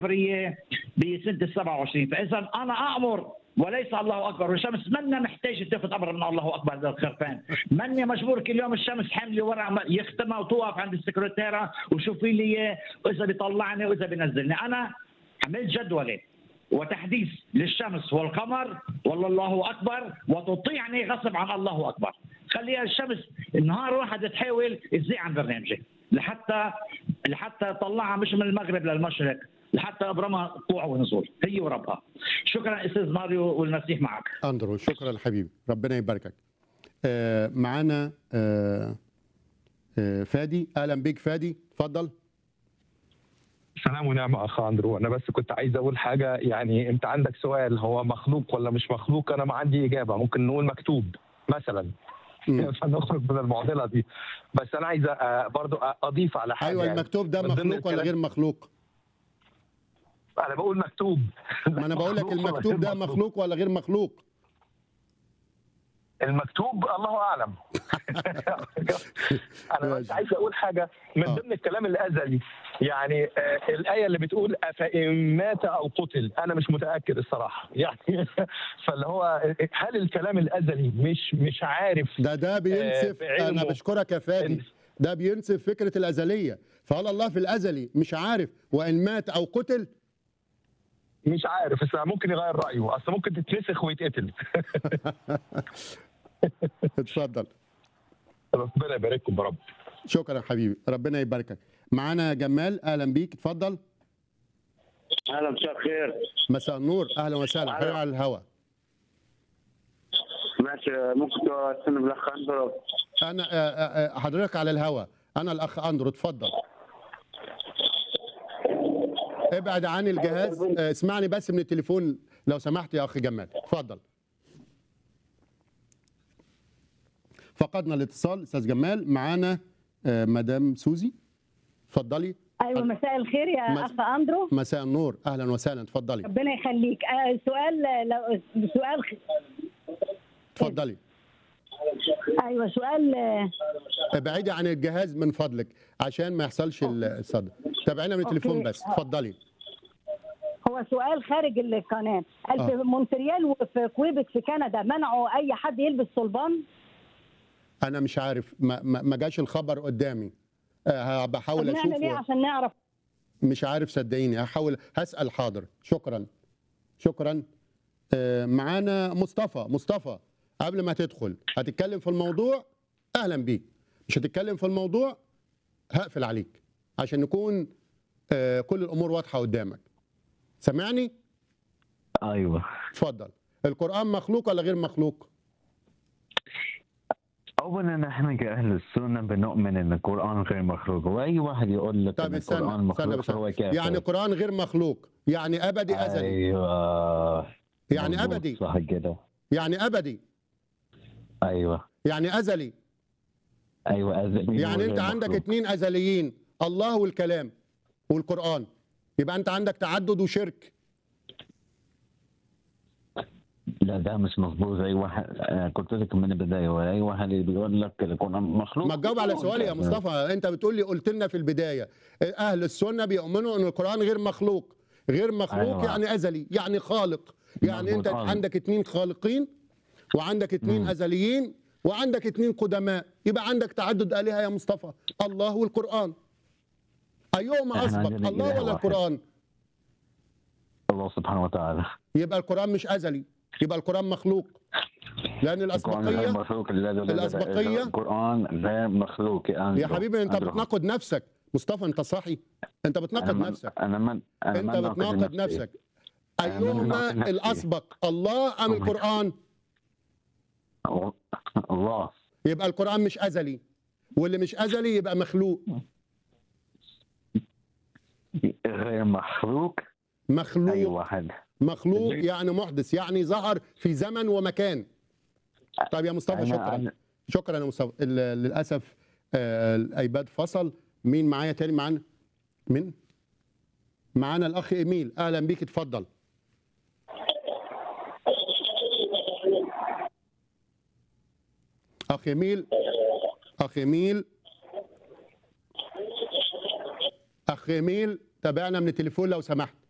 العبريه بسنه ال 27 فاذا انا امر وليس الله اكبر والشمس منا محتاجه تاخذ امر من الله اكبر ذا الخرفان ماني مجبور كل يوم الشمس حامله ورقه يختمها وتوقف عند السكرتيره وشوفي لي اياه واذا بيطلعني واذا بينزلني انا عملت جدوله وتحديث للشمس والقمر والله الله اكبر وتطيعني غصب عن الله اكبر خليها الشمس نهار واحد تحاول تزيع عن برنامجي لحتى لحتى طلعها مش من المغرب للمشرق لحتى ابرمها طلوع ونزول هي وربها شكرا استاذ ماريو والمسيح معك اندرو شكرا حبيبي ربنا يباركك آه معانا آه آه فادي اهلا بيك فادي اتفضل سلام ونعمة أخ أندرو أنا بس كنت عايز أقول حاجة يعني أنت عندك سؤال هو مخلوق ولا مش مخلوق أنا ما عندي إجابة ممكن نقول مكتوب مثلا مم. فنخرج من المعضلة دي بس أنا عايز آه، برضو أضيف على حاجة ايوه يعني المكتوب ده من ضمن مخلوق ولا الكلام- غير مخلوق أنا بقول مكتوب ما انا بقول لك مخلوق ولا المكتوب ده غير مخلوق ولا غير مخلوق المكتوب الله اعلم انا بس ماشي. عايز اقول حاجه من آه. ضمن الكلام الازلي يعني آه، الايه اللي بتقول افان مات او قتل انا مش متاكد الصراحه يعني فاللي هو هل الكلام الازلي مش مش عارف ده ده بينسف بعلمه. انا بشكرك يا فادي إن- ده بينسف فكره الازليه فقال الله في الازلي مش عارف وان مات او قتل مش عارف بس ممكن يغير رايه اصل ممكن تتنسخ ويتقتل اتفضل ربنا يبارككم يا رب شكرا يا حبيبي ربنا يباركك معانا جمال اهلا بيك اتفضل اهلا مساء الخير مساء النور اهلا وسهلا حبيبي على الهواء ماشي ممكن تستنى بالاخ اندرو انا آه، آه، آه، حضرتك على الهواء انا الاخ اندرو اتفضل ابعد عن الجهاز آه، اسمعني بس من التليفون لو سمحت يا اخ جمال اتفضل فقدنا الاتصال استاذ جمال معانا آه، مدام سوزي اتفضلي ايوه مساء الخير يا مس- اخ اندرو مساء النور اهلا وسهلا اتفضلي ربنا يخليك آه، سؤال لو سؤال اتفضلي ايوه سؤال آه، ابعدي عن الجهاز من فضلك عشان ما يحصلش الصدى تابعينا من التليفون أوكي. بس اتفضلي هو سؤال خارج القناه هل آه. في مونتريال وفي كويبك في كندا منعوا اي حد يلبس صلبان انا مش عارف ما, ما ما جاش الخبر قدامي أه طب بحاول نعمل ايه اشوف عشان نعرف مش عارف صدقيني هحاول هسال حاضر شكرا شكرا آه، معانا مصطفى مصطفى قبل ما تدخل هتتكلم في الموضوع اهلا بيك مش هتتكلم في الموضوع هقفل عليك عشان نكون آه، كل الامور واضحه قدامك سامعني ايوه اتفضل القران مخلوق ولا غير مخلوق اولا نحن كاهل السنه بنؤمن ان القران غير مخلوق واي واحد يقول لك طيب ان استنى القران استنى مخلوق بس فهو كافر يعني قران غير مخلوق يعني ابدي ازلي ايوه يعني مظبوط، ابدي صح كده يعني ابدي ايوه يعني ازلي ايوه أزلي يعني انت وغير عندك مخلوق. اتنين ازليين الله والكلام والقران يبقى انت عندك تعدد وشرك لا ده مش مظبوط زي واحد آه، قلت لك من البدايه واي واحد اللي بيقول لك القران مخلوق ما تجاوب على هو سؤالي يا كافر. مصطفى انت بتقول لي قلت لنا في البدايه اهل السنه بيؤمنوا ان القران غير مخلوق غير مخلوق أيوة. يعني ازلي يعني خالق يعني مظبوط، انت خالق. عندك اتنين خالقين وعندك اتنين مم. ازليين وعندك اتنين قدماء يبقى عندك تعدد الهه يا مصطفى الله والقران ايهما إحنا اسبق عندنا الله إله ولا واحد. القران الله سبحانه وتعالى يبقى القران مش ازلي يبقى القران مخلوق لان القران غير الاسبقيه مخلوق لا- لا- لا- لا- الأسبقية؟ القران غير مخلوق يا يا حبيبي انت أندرو. بتناقض نفسك مصطفى انت صاحي انت أنا بتناقض من- نفسك انا من أنا انت من ناقض بتناقض نفسي. نفسك أنا من ايهما ناقض نفسي. الاسبق الله ام أمي. القران الله يبقى القران مش ازلي واللي مش ازلي يبقى مخلوق غير مخلوق مخلوق اي واحد مخلوق يعني محدث يعني ظهر في زمن ومكان طيب يا مصطفى أنا- شكرا أنا- شكرا يا مصطفى ال- للاسف آه، الايباد فصل مين معايا تاني معانا مين معانا الاخ ايميل اهلا بيك اتفضل اخ ايميل اخ ايميل اخ ايميل تابعنا من التليفون لو سمحت